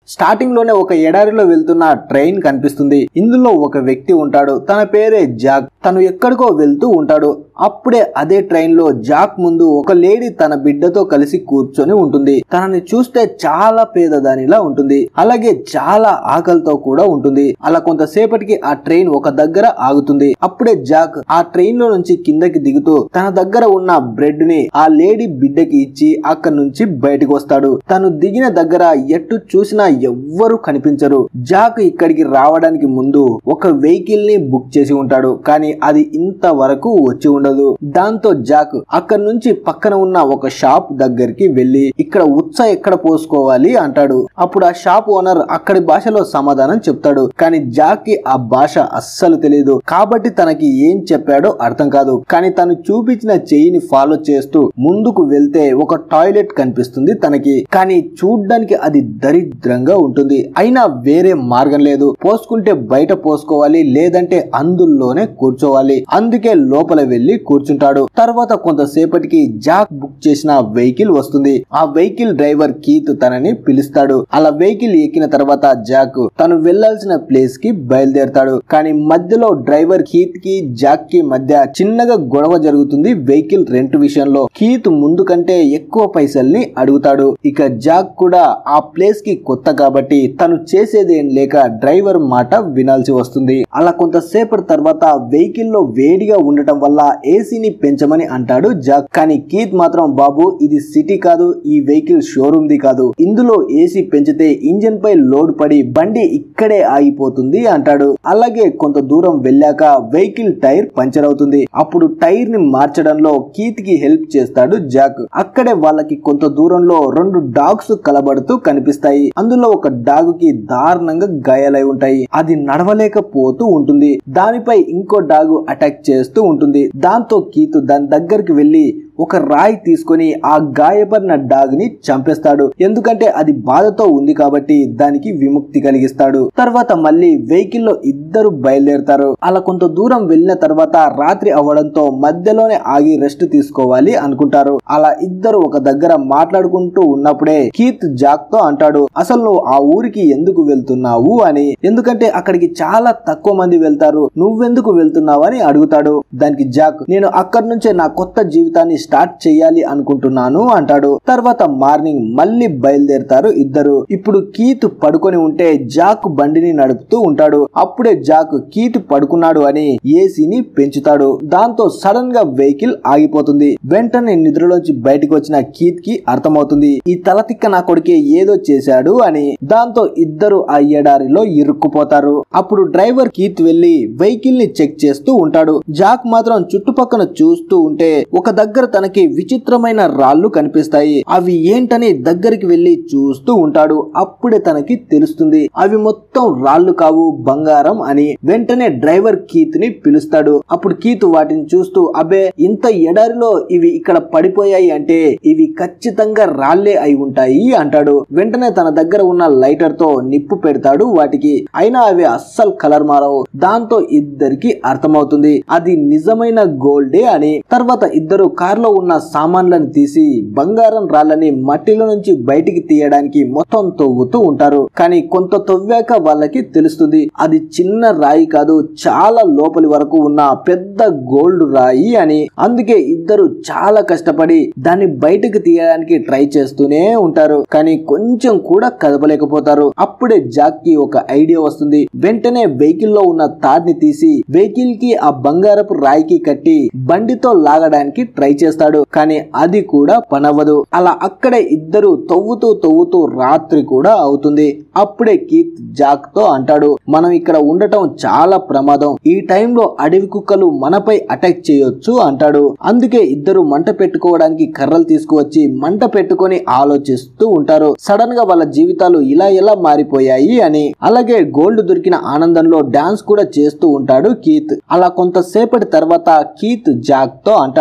starting లోనే ఒక ఎడారిలో వెళ్తున్న ట్రైన్ కనిపిస్తుంది ఇందులో ఒక వ్యక్తి ఉంటాడు తన పేరే జాక్ తను ఎక్కడికో వెళ్తూ ఉంటాడు అప్పుడే అదే ట్రైన్ లో జాక్ ముందు ఒక లేడీ తన బిడ్డతో కలిసి కూర్చొని ఉంటుంది తనని చూస్తే చాలా పేదదానిలా ఉంటుంది అలాగే చాలా ఆకలితో కూడా ఉంటుంది అలా కొంతసేపటికి ఆ ట్రైన్ ఒక దగ్గర ఆగుతుంది అప్పుడే జాక్ ఆ ట్రైన్ లో నుంచి కిందకి దిగుతూ తన దగ్గర ఉన్న బ్రెడ్ ని ఆ లేడీ బిడ్డకి ఇచ్చి అక్కడి నుంచి బయటకు వస్తాడు తను దిగిన దగ్గర ఎటు చూసినా ఎవ్వరు కనిపించరు జాక్ ఇక్కడికి రావడానికి ముందు ఒక వెహికల్ ని బుక్ చేసి ఉంటాడు కానీ అది ఇంతవరకు వచ్చి ఉండదు దాంతో జాక్ అక్కడి నుంచి పక్కన ఉన్న ఒక షాప్ దగ్గరికి వెళ్లి ఇక్కడ ఉత్స ఎక్కడ పోసుకోవాలి అంటాడు అప్పుడు ఆ షాప్ ఓనర్ అక్కడి భాషలో సమాధానం చెప్తాడు కానీ జాక్ కి ఆ భాష అస్సలు తెలియదు కాబట్టి తనకి ఏం చెప్పాడో అర్థం కాదు కానీ తను చూపించిన చెయ్యిని ఫాలో చేస్తూ ముందుకు వెళ్తే ఒక టాయిలెట్ కనిపిస్తుంది తనకి కానీ చూడ్డానికి అది దరిద్రంగా ఉంటుంది అయినా వేరే మార్గం లేదు పోసుకుంటే బయట పోసుకోవాలి లేదంటే అందులోనే కూర్చోవాలి అందుకే లోపల వెళ్లి కూర్చుంటాడు తర్వాత కొంతసేపటికి జాక్ బుక్ చేసిన వెహికల్ వస్తుంది ఆ వెహికల్ డ్రైవర్ కీత్ తనని పిలుస్తాడు అలా వెహికల్ ఎక్కిన తర్వాత జాక్ తను వెళ్లాల్సిన ప్లేస్ కి బయలుదేరతాడు కానీ మధ్యలో డ్రైవర్ కీత్ కి జాక్ కి మధ్య చిన్నగా గొడవ జరుగుతుంది వెహికల్ రెంట్ విషయంలో కీత్ ముందు కంటే ఎక్కువ పైసల్ని అడుగుతాడు ఇక జాక్ కూడా ఆ ప్లేస్ కి కొత్త కాబట్టి తను చేసేదేం లేక డ్రైవర్ మాట వినాల్సి వస్తుంది అలా కొంతసేపటి తర్వాత వెహికల్ లో వేడిగా ఉండటం వల్ల ఏసీని పెంచమని అంటాడు జాక్ కానీ కీత్ మాత్రం బాబు ఇది సిటీ కాదు ఈ వెహికల్ షోరూమ్ ది కాదు ఇందులో ఏసీ పెంచితే ఇంజిన్ పై లోడ్ పడి బండి ఇక్కడే ఆగిపోతుంది అంటాడు అలాగే కొంత దూరం వెళ్ళాక వెహికల్ టైర్ పంచర్ అవుతుంది అప్పుడు టైర్ ని మార్చడంలో కీత్ కి హెల్ప్ చేస్తాడు జాక్ అక్కడే వాళ్ళకి కొంత దూరంలో రెండు డాగ్స్ కలబడుతూ కనిపిస్తాయి అందులో ఒక డాగ్ కి దారుణంగా గాయాలై ఉంటాయి అది నడవలేకపోతూ ఉంటుంది దానిపై ఇంకో డాగ్ అటాక్ చేస్తూ ఉంటుంది దాంతో కీతు దాని దగ్గరికి వెళ్లి ఒక రాయి తీసుకొని ఆ గాయపడిన డాగ్ ని చంపేస్తాడు ఎందుకంటే అది బాధతో ఉంది కాబట్టి దానికి విముక్తి కలిగిస్తాడు తర్వాత మళ్ళీ వెహికల్ లో ఇద్దరు బయలుదేరుతారు అలా కొంత దూరం వెళ్ళిన తర్వాత రాత్రి అవ్వడంతో మధ్యలోనే ఆగి రెస్ట్ తీసుకోవాలి అనుకుంటారు అలా ఇద్దరు ఒక దగ్గర మాట్లాడుకుంటూ ఉన్నప్పుడే కీత్ జాక్ తో అంటాడు అసలు నువ్వు ఆ ఊరికి ఎందుకు వెళ్తున్నావు అని ఎందుకంటే అక్కడికి చాలా తక్కువ మంది వెళ్తారు నువ్వెందుకు వెళ్తున్నావు అని అడుగుతాడు దానికి జాక్ నేను అక్కడి నుంచే నా కొత్త జీవితాన్ని స్టార్ట్ చేయాలి అనుకుంటున్నాను అంటాడు తర్వాత మార్నింగ్ మళ్ళీ బయలుదేరుతారు ఇద్దరు ఇప్పుడు కీత్ పడుకొని ఉంటే జాక్ బండిని నడుపుతూ ఉంటాడు అప్పుడే జాక్ కీత్ పడుకున్నాడు అని ఏసీని పెంచుతాడు దాంతో సడన్ గా వెహికల్ ఆగిపోతుంది వెంటనే నిద్రలోంచి బయటకు వచ్చిన కీత్ కి అర్థమవుతుంది ఈ తలతిక్క నా కొడుకే ఏదో చేశాడు అని దాంతో ఇద్దరు ఆ ఎడారిలో ఇరుక్కుపోతారు అప్పుడు డ్రైవర్ కీత్ వెళ్లి వెహికల్ ని చెక్ చేస్తూ ఉంటాడు జాక్ మాత్రం చుట్టుపక్కల చూస్తూ ఉంటే ఒక దగ్గర తనకి విచిత్రమైన రాళ్ళు కనిపిస్తాయి అవి ఏంటని దగ్గరికి వెళ్లి చూస్తూ ఉంటాడు అప్పుడే తనకి తెలుస్తుంది అవి మొత్తం రాళ్ళు కావు బంగారం అని వెంటనే డ్రైవర్ కీత్ ని పిలుస్తాడు అప్పుడు కీత్ వాటిని చూస్తూ అబే ఇంత ఎడారిలో ఇవి ఇక్కడ పడిపోయాయి అంటే ఇవి ఖచ్చితంగా రాళ్లే అయి ఉంటాయి అంటాడు వెంటనే తన దగ్గర ఉన్న లైటర్ తో నిప్పు పెడతాడు వాటికి అయినా అవి అస్సలు కలర్ మారవు దాంతో ఇద్దరికి అర్థమవుతుంది అది నిజమైన గోల్డే అని తర్వాత ఇద్దరు కారులో ఉన్న సామాన్లను తీసి బంగారం రాళ్ళని మట్టిలో నుంచి బయటికి తీయడానికి మొత్తం తవ్వుతూ ఉంటారు కానీ కొంత తవ్వాక వాళ్ళకి తెలుస్తుంది అది చిన్న రాయి కాదు చాలా లోపలి వరకు ఉన్న పెద్ద గోల్డ్ రాయి అని అందుకే ఇద్దరు చాలా కష్టపడి దాన్ని బయటకు తీయడానికి ట్రై చేస్తూనే ఉంటారు కానీ కొంచెం కూడా కదపలేకపోతారు అప్పుడే జాక్ కి ఒక ఐడియా వస్తుంది వెంటనే వెహికల్ లో ఉన్న తాడ్ని తీసి వెహికల్ కి ఆ బంగారపు రాయికి కట్టి బండితో లాగడానికి ట్రై చేస్తాడు కానీ అది కూడా పనవ్వదు అలా అక్కడే ఇద్దరు తవ్వుతూ తవ్వుతూ రాత్రి కూడా అవుతుంది అప్పుడే కీత్ జాక్ తో అంటాడు మనం ఇక్కడ ఉండటం చాలా ప్రమాదం ఈ టైంలో అడవి కుక్కలు మనపై అటాక్ చేయొచ్చు అంటాడు అందుకే ఇద్దరు మంట పెట్టుకోవడానికి కర్రలు తీసుకువచ్చి మంట పెట్టుకొని ఆలోచిస్తూ ఉంటారు సడన్ గా వాళ్ళ జీవితాలు ఇలా ఎలా మారిపోయాయి అని అలాగే గోల్డ్ దొరికిన ఆనందంలో డాన్స్ కూడా చేస్తూ ఉంటాడు కీత్ అలా కొంతసేపటి తర్వాత కీత్ జాక్ తో అంటాడు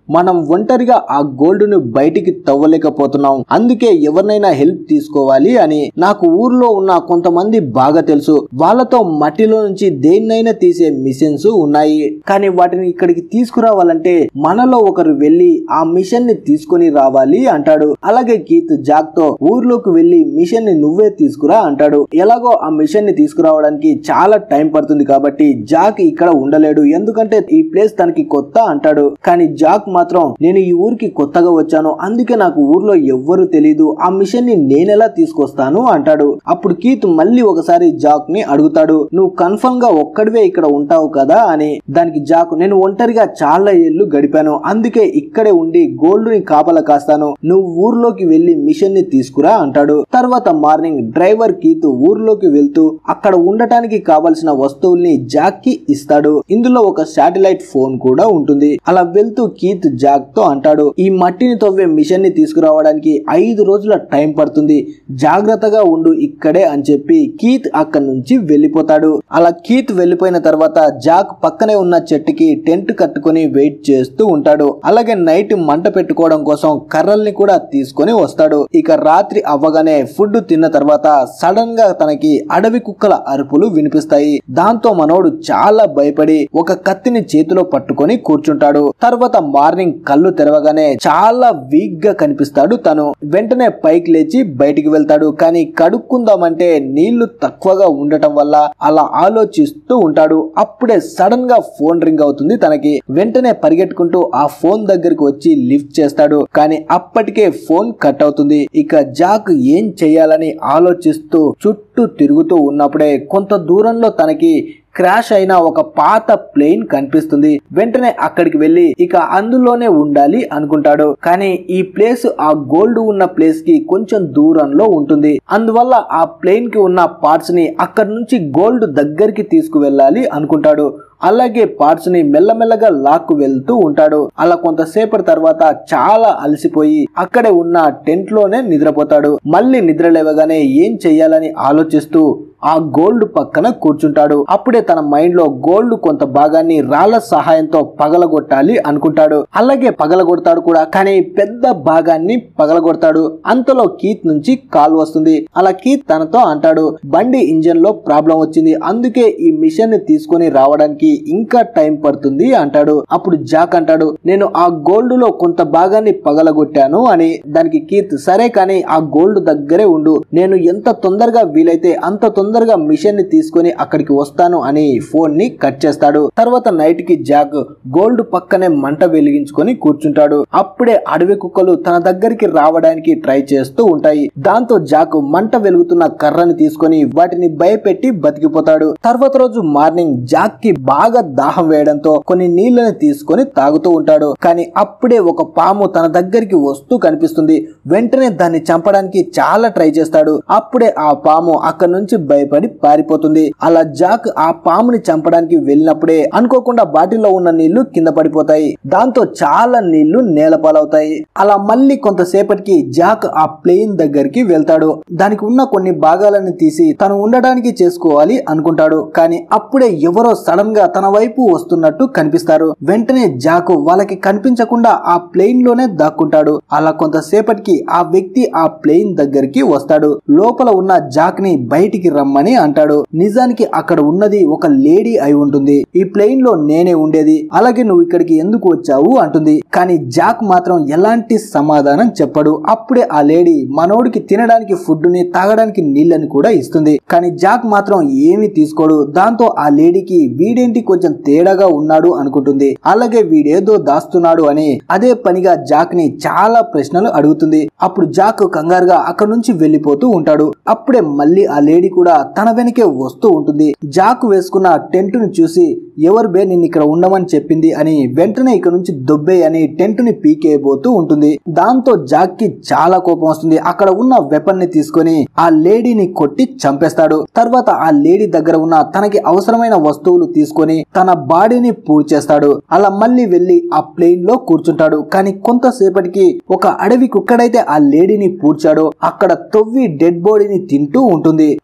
మనం ఒంటరిగా ఆ గోల్డ్ ను బయటికి తవ్వలేకపోతున్నాం అందుకే ఎవరినైనా హెల్ప్ తీసుకోవాలి అని నాకు ఊర్లో ఉన్న కొంతమంది బాగా తెలుసు వాళ్ళతో మట్టిలో నుంచి దేన్నైనా తీసే మిషన్స్ ఉన్నాయి కానీ వాటిని ఇక్కడికి తీసుకురావాలంటే మనలో ఒకరు వెళ్లి ఆ మిషన్ ని తీసుకొని రావాలి అంటాడు అలాగే కీత్ జాక్ తో ఊర్లోకి వెళ్లి మిషన్ ని నువ్వే తీసుకురా అంటాడు ఎలాగో ఆ మిషన్ ని తీసుకురావడానికి చాలా టైం పడుతుంది కాబట్టి జాక్ ఇక్కడ ఉండలేడు ఎందుకంటే ఈ ప్లేస్ తనకి కొత్త అంటాడు కానీ జాక్ మాత్రం నేను ఈ ఊరికి కొత్తగా వచ్చాను అందుకే నాకు ఊర్లో ఎవ్వరు తెలీదు ఆ మిషన్ ని నేనెలా తీసుకొస్తాను అంటాడు అప్పుడు కీత్ మళ్ళీ ఒకసారి జాక్ ని అడుగుతాడు నువ్వు కన్ఫర్మ్ గా ఒక్కడివే ఇక్కడ ఉంటావు కదా అని దానికి జాక్ నేను ఒంటరిగా చాలా ఏళ్లు గడిపాను అందుకే ఇక్కడే ఉండి గోల్డ్ ని కాపలా కాస్తాను నువ్వు ఊర్లోకి వెళ్లి మిషన్ ని తీసుకురా అంటాడు తర్వాత మార్నింగ్ డ్రైవర్ కీత్ ఊర్లోకి వెళ్తూ అక్కడ ఉండటానికి కావలసిన వస్తువుల్ని జాక్ కి ఇస్తాడు ఇందులో ఒక శాటిలైట్ ఫోన్ కూడా ఉంటుంది అలా వెళ్తూ కీత్ జాక్ తో అంటాడు ఈ మట్టిని తవ్వే మిషన్ ని తీసుకురావడానికి ఐదు రోజుల టైం పడుతుంది జాగ్రత్తగా ఉండు ఇక్కడే అని చెప్పి కీత్ అక్కడి నుంచి వెళ్ళిపోతాడు అలా కీత్ వెళ్ళిపోయిన తర్వాత జాక్ పక్కనే ఉన్న చెట్టుకి టెంట్ కట్టుకొని వెయిట్ చేస్తూ ఉంటాడు అలాగే నైట్ మంట పెట్టుకోవడం కోసం కర్రల్ని కూడా తీసుకొని వస్తాడు ఇక రాత్రి అవ్వగానే ఫుడ్ తిన్న తర్వాత సడన్ గా తనకి అడవి కుక్కల అరుపులు వినిపిస్తాయి దాంతో మనోడు చాలా భయపడి ఒక కత్తిని చేతిలో పట్టుకొని కూర్చుంటాడు తర్వాత మార్నింగ్ కళ్ళు తెరవగానే చాలా వీక్ గా కనిపిస్తాడు తను వెంటనే పైకి లేచి బయటికి వెళ్తాడు కానీ కడుక్కుందామంటే నీళ్లు తక్కువగా ఉండటం వల్ల అలా ఆలోచిస్తూ ఉంటాడు అప్పుడే సడన్ గా ఫోన్ రింగ్ అవుతుంది తనకి వెంటనే పరిగెట్టుకుంటూ ఆ ఫోన్ దగ్గరికి వచ్చి లిఫ్ట్ చేస్తాడు కానీ అప్పటికే ఫోన్ కట్ అవుతుంది ఇక జాక్ ఏం చేయాలని ఆలోచిస్తూ చుట్టూ తిరుగుతూ ఉన్నప్పుడే కొంత దూరంలో తనకి క్రాష్ అయిన ఒక పాత ప్లేన్ కనిపిస్తుంది వెంటనే అక్కడికి వెళ్లి ఇక అందులోనే ఉండాలి అనుకుంటాడు కానీ ఈ ప్లేస్ ఆ గోల్డ్ ఉన్న ప్లేస్ కి కొంచెం దూరంలో ఉంటుంది అందువల్ల ఆ ప్లేన్ కి ఉన్న పార్ట్స్ ని అక్కడి నుంచి గోల్డ్ దగ్గరికి తీసుకువెళ్ళాలి అనుకుంటాడు అలాగే పార్ట్స్ ని మెల్లమెల్లగా లాక్కు వెళ్తూ ఉంటాడు అలా కొంతసేపటి తర్వాత చాలా అలసిపోయి అక్కడే ఉన్న టెంట్ లోనే నిద్రపోతాడు మళ్ళీ నిద్ర లేవగానే ఏం చెయ్యాలని ఆలోచిస్తూ ఆ గోల్డ్ పక్కన కూర్చుంటాడు అప్పుడే తన మైండ్ లో గోల్డ్ కొంత భాగాన్ని రాళ్ల సహాయంతో పగలగొట్టాలి అనుకుంటాడు అలాగే పగలగొడతాడు కూడా కానీ పెద్ద భాగాన్ని పగలగొడతాడు అంతలో కీత్ నుంచి కాల్ వస్తుంది అలా కీత్ తనతో అంటాడు బండి ఇంజన్ లో ప్రాబ్లం వచ్చింది అందుకే ఈ మిషన్ ని తీసుకొని రావడానికి ఇంకా టైం పడుతుంది అంటాడు అప్పుడు జాక్ అంటాడు నేను ఆ గోల్డ్ లో కొంత భాగాన్ని పగలగొట్టాను అని దానికి కీత్ సరే కానీ ఆ గోల్డ్ దగ్గరే ఉండు నేను ఎంత తొందరగా వీలైతే అంత తొందరగా మిషన్ ని తీసుకొని అక్కడికి వస్తాను అని ఫోన్ ని కట్ చేస్తాడు తర్వాత నైట్ కి జాక్ గోల్డ్ పక్కనే మంట వెలిగించుకొని కూర్చుంటాడు అప్పుడే అడవి కుక్కలు తన దగ్గరికి రావడానికి ట్రై చేస్తూ ఉంటాయి దాంతో జాక్ మంట వెలుగుతున్న కర్రని తీసుకొని వాటిని భయపెట్టి బతికిపోతాడు తర్వాత రోజు మార్నింగ్ జాక్ కి బాగా దాహం వేయడంతో కొన్ని నీళ్లని తీసుకొని తాగుతూ ఉంటాడు కానీ అప్పుడే ఒక పాము తన దగ్గరికి వస్తూ కనిపిస్తుంది వెంటనే దాన్ని చంపడానికి చాలా ట్రై చేస్తాడు అప్పుడే ఆ పాము అక్కడి నుంచి భయపడి పారిపోతుంది అలా జాక్ ఆ పాముని చంపడానికి వెళ్ళినప్పుడే అనుకోకుండా బాటిల్లో ఉన్న నీళ్లు కింద పడిపోతాయి దాంతో చాలా నీళ్లు నేలపాలవుతాయి అలా మళ్ళీ కొంతసేపటికి జాక్ ఆ ప్లేన్ దగ్గరికి వెళ్తాడు దానికి ఉన్న కొన్ని భాగాలను తీసి తను ఉండడానికి చేసుకోవాలి అనుకుంటాడు కానీ అప్పుడే ఎవరో సడన్ గా తన వైపు వస్తున్నట్టు కనిపిస్తారు వెంటనే జాక్ వాళ్ళకి కనిపించకుండా ఆ ప్లేన్ లోనే దాక్కుంటాడు అలా కొంతసేపటికి ఆ వ్యక్తి ఆ ప్లేన్ దగ్గరికి వస్తాడు లోపల ఉన్న జాక్ ని బయటికి రమ్మని అంటాడు నిజానికి అక్కడ ఉన్నది ఒక లేడీ అయి ఉంటుంది ఈ ప్లేన్ లో నేనే ఉండేది అలాగే నువ్వు ఇక్కడికి ఎందుకు వచ్చావు అంటుంది కానీ జాక్ మాత్రం ఎలాంటి సమాధానం చెప్పడు అప్పుడే ఆ లేడీ మనోడికి తినడానికి ఫుడ్ ని తాగడానికి నీళ్ళని కూడా ఇస్తుంది కానీ జాక్ మాత్రం ఏమీ తీసుకోడు దాంతో ఆ లేడీకి వీడేంటి కొంచెం తేడాగా ఉన్నాడు అనుకుంటుంది అలాగే వీడేదో దాస్తున్నాడు అని అదే పనిగా జాక్ ని చాలా ప్రశ్నలు అడుగుతుంది అప్పుడు జాక్ కంగారుగా అక్కడ నుంచి వెళ్లిపోతూ ఉంటాడు అప్పుడే మళ్ళీ ఆ లేడీ కూడా తన వెనకే వస్తూ ఉంటుంది జాక్ వేసుకున్న టెంట్ ని చూసి ఎవరు బే నిన్ను ఇక్కడ ఉండమని చెప్పింది అని వెంటనే ఇక్కడ నుంచి దొబ్బే అని టెంట్ ని పీకేయబోతూ ఉంటుంది దాంతో జాక్ కి చాలా కోపం వస్తుంది అక్కడ ఉన్న వెపన్ ని తీసుకొని ఆ లేడీని కొట్టి చంపేస్తాడు తర్వాత ఆ లేడీ దగ్గర ఉన్న తనకి అవసరమైన వస్తువులు తీసుకొని తన బాడీని పూర్తి చేస్తాడు అలా మళ్ళీ వెళ్లి ఆ ప్లేన్ లో కూర్చుంటాడు కానీ కొంతసేపటికి ఒక అడవి కుక్కడైతే ఆ లేడీని పూడ్చాడో అక్కడ తొవ్వి డెడ్ బాడీని తింటూ ఉంటుంది అది చూసి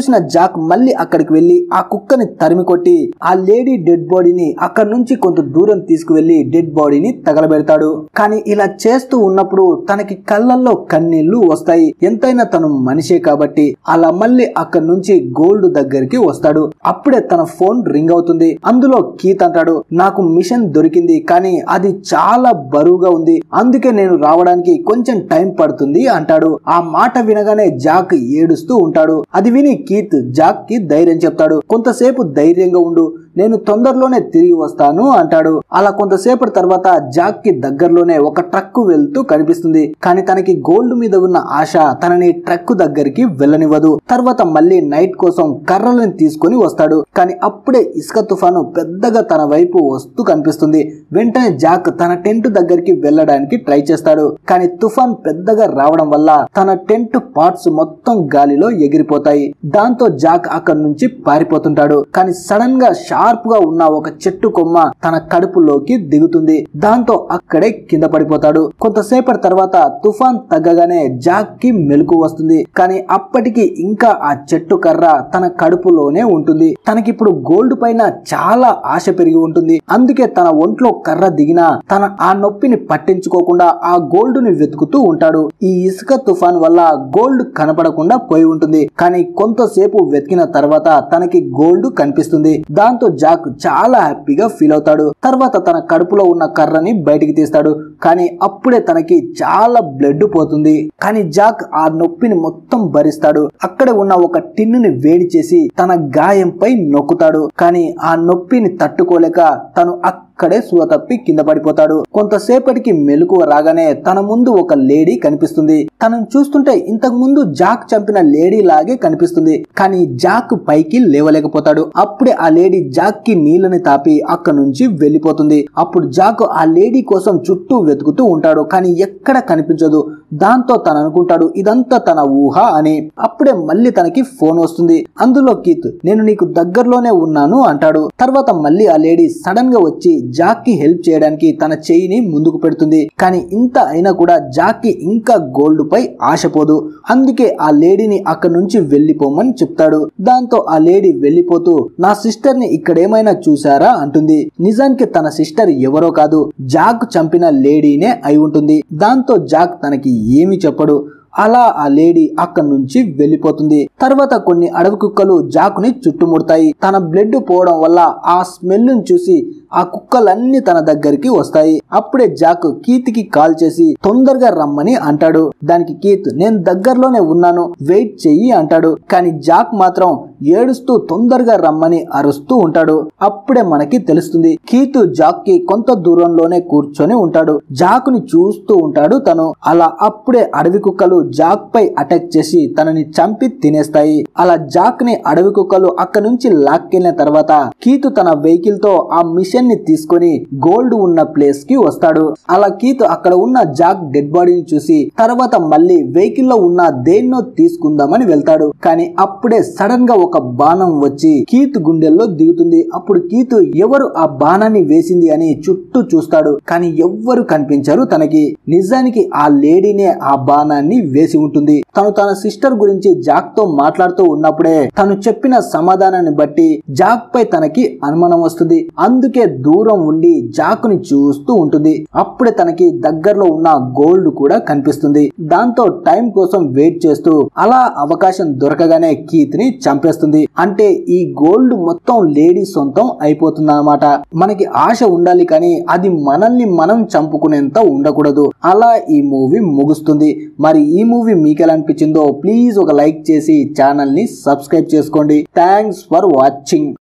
చూసిన జాక్ మళ్ళీ అక్కడికి వెళ్లి ఆ కుక్కని తరిమి కొట్టి ఆ లేడీ డెడ్ బాడీని అక్కడ నుంచి కొంత దూరం తీసుకువెళ్లి డెడ్ బాడీని తగలబెడతాడు కానీ ఇలా చేస్తూ ఉన్నప్పుడు తనకి కళ్ళల్లో కన్నీళ్లు వస్తాయి ఎంతైనా తను మనిషే కాబట్టి అలా మళ్ళీ అక్కడి నుంచి గోల్డ్ దగ్గరికి వస్తాడు అప్పుడే తన ఫోన్ రింగ్ అవుతుంది అందులో కీత్ అంటాడు నాకు మిషన్ దొరికింది కానీ అది చాలా బరువుగా ఉంది అందుకే నేను రావడానికి కొంచెం టైం పడుతుంది అంటాడు ఆ మాట వినగానే జాక్ ఏడుస్తూ ఉంటాడు అది విని కీత్ జాక్ కి ధైర్యం చెప్తాడు కొంతసేపు ధైర్యంగా ఉండు నేను తొందరలోనే తిరిగి వస్తాను అంటాడు అలా కొంతసేపటి తర్వాత జాక్ కి దగ్గరలోనే ఒక ట్రక్ వెళ్తూ కనిపిస్తుంది కానీ తనకి గోల్డ్ మీద ఉన్న ఆశ తనని ట్రక్ దగ్గరికి వెళ్ళనివ్వదు తర్వాత మళ్ళీ నైట్ కోసం కర్రలను తీసుకొని వస్తాడు కానీ అప్పుడే ఇసుక తుఫాను పెద్దగా తన వైపు వస్తూ కనిపిస్తుంది వెంటనే జాక్ తన టెంట్ దగ్గరికి వెళ్ళడానికి ట్రై చేస్తాడు కానీ తుఫాన్ పెద్దగా రావడం వల్ల తన టెంట్ పార్ట్స్ మొత్తం గాలిలో ఎగిరిపోతాయి దాంతో జాక్ అక్కడి నుంచి పారిపోతుంటాడు కానీ సడన్ గా షార్ప్ గా ఉన్న ఒక చెట్టు కొమ్మ తన కడుపులోకి దిగుతుంది దాంతో అక్కడే కింద పడిపోతాడు కొంతసేపటి తర్వాత తుఫాన్ తగ్గగానే జాక్ కి మెలకు వస్తుంది కానీ అప్పటికి ఇంకా ఆ చెట్టు కర్ర తన కడుపులోనే ఉంటుంది తనకిప్పుడు గోల్డ్ పైన చాలా ఆశ పెరిగి ఉంటుంది అందుకే తన ఒంట్లో కర్ర దిగినా తన ఆ నొప్పిని పట్టించుకోకుండా ఆ గోల్డ్ ని వెతుకుతూ ఉంటాడు ఈ ఇసుక తుఫాన్ వల్ల గోల్డ్ కనపడకుండా పోయి ఉంటుంది కానీ కొంతసేపు వెతికిన తర్వాత తనకి గోల్డ్ కనిపిస్తుంది దాంతో జాక్ చాలా హ్యాపీగా ఫీల్ అవుతాడు తర్వాత తన కడుపులో ఉన్న కర్రని బయటికి తీస్తాడు కానీ అప్పుడే తనకి చాలా బ్లడ్ పోతుంది కానీ జాక్ ఆ నొప్పిని మొత్తం భరిస్తాడు అక్కడే ఉన్న ఒక టిన్నుని వేడి చేసి తన గాయంపై నొక్కుతాడు కానీ ఆ నొప్పిని తట్టుకోలేక తను అక్కడే సువ తప్పి కింద పడిపోతాడు కొంతసేపటికి మెలకువ రాగానే తన ముందు ఒక లేడీ కనిపిస్తుంది తనను చూస్తుంటే ఇంతకు ముందు జాక్ చంపిన లేడీ లాగే కనిపిస్తుంది కానీ జాక్ పైకి లేవలేకపోతాడు అప్పుడే ఆ లేడీ జాక్ కి నీళ్ళని తాపి అక్కడ నుంచి వెళ్ళిపోతుంది అప్పుడు జాక్ ఆ లేడీ కోసం చుట్టూ వెతుకుతూ ఉంటాడు కానీ ఎక్కడ కనిపించదు దాంతో తను అనుకుంటాడు ఇదంతా తన ఊహ అని అప్పుడే మళ్ళీ తనకి ఫోన్ వస్తుంది అందులో కీత్ నేను నీకు దగ్గరలోనే ఉన్నాను అంటాడు తర్వాత మళ్ళీ ఆ లేడీ సడన్ గా వచ్చి జాక్ కి హెల్ప్ చేయడానికి తన చెయ్యిని ముందుకు పెడుతుంది కానీ ఇంత అయినా కూడా జాక్ కి ఇంకా గోల్డ్ పై ఆశపోదు అందుకే ఆ లేడీని అక్కడి నుంచి వెళ్ళిపోమని చెప్తాడు దాంతో ఆ లేడీ వెళ్ళిపోతూ నా సిస్టర్ ని ఇక్కడేమైనా చూసారా అంటుంది నిజానికి తన సిస్టర్ ఎవరో కాదు జాక్ చంపిన లేడీనే అయి ఉంటుంది దాంతో జాక్ తనకి ఏమి చెప్పడు అలా ఆ లేడీ అక్కడి నుంచి వెళ్ళిపోతుంది తర్వాత కొన్ని అడవి కుక్కలు జాకుని చుట్టుముడతాయి తన బ్లడ్ పోవడం వల్ల ఆ స్మెల్ చూసి ఆ కుక్కలన్నీ తన దగ్గరికి వస్తాయి అప్పుడే జాక్ కీత్కి కాల్ చేసి తొందరగా రమ్మని అంటాడు దానికి కీత్ నేను దగ్గరలోనే ఉన్నాను వెయిట్ చెయ్యి అంటాడు కానీ జాక్ మాత్రం ఏడుస్తూ తొందరగా రమ్మని అరుస్తూ ఉంటాడు అప్పుడే మనకి తెలుస్తుంది కీత్ జాక్ కి కొంత దూరంలోనే కూర్చొని ఉంటాడు జాకుని చూస్తూ ఉంటాడు తను అలా అప్పుడే అడవి కుక్కలు జాక్ పై అటాక్ చేసి తనని చంపి తినేస్తాయి అలా జాక్ ని అడవి కుక్కలు అక్కడి నుంచి లాక్కెళ్ళిన తర్వాత కీతు తన వెహికల్ తో ఆ మిషన్ ని తీసుకొని గోల్డ్ ఉన్న ప్లేస్ కి వస్తాడు అలా కీతు అక్కడ ఉన్న జాక్ డెడ్ బాడీని చూసి తర్వాత మళ్ళీ వెహికల్ లో ఉన్న దేన్నో తీసుకుందామని వెళ్తాడు కానీ అప్పుడే సడన్ గా ఒక బాణం వచ్చి కీతు గుండెల్లో దిగుతుంది అప్పుడు కీతు ఎవరు ఆ బాణాన్ని వేసింది అని చుట్టూ చూస్తాడు కానీ ఎవ్వరు కనిపించరు తనకి నిజానికి ఆ లేడీనే ఆ బాణాన్ని వేసి ఉంటుంది తను తన సిస్టర్ గురించి జాక్ తో మాట్లాడుతూ ఉన్నప్పుడే తను చెప్పిన సమాధానాన్ని బట్టి జాక్ పై తనకి అనుమానం వస్తుంది అందుకే దూరం ఉండి జాక్ ని చూస్తూ ఉంటుంది అప్పుడే తనకి దగ్గరలో ఉన్న గోల్డ్ కూడా కనిపిస్తుంది దాంతో టైం కోసం వెయిట్ చేస్తూ అలా అవకాశం దొరకగానే కీత్ ని చంపేస్తుంది అంటే ఈ గోల్డ్ మొత్తం లేడీ సొంతం అయిపోతుంది అనమాట మనకి ఆశ ఉండాలి కానీ అది మనల్ని మనం చంపుకునేంత ఉండకూడదు అలా ఈ మూవీ ముగుస్తుంది మరి ఈ మూవీ మీకు ఎలా అనిపించిందో ప్లీజ్ ఒక లైక్ చేసి ఛానల్ ని సబ్స్క్రైబ్ చేసుకోండి థ్యాంక్స్ ఫర్ వాచింగ్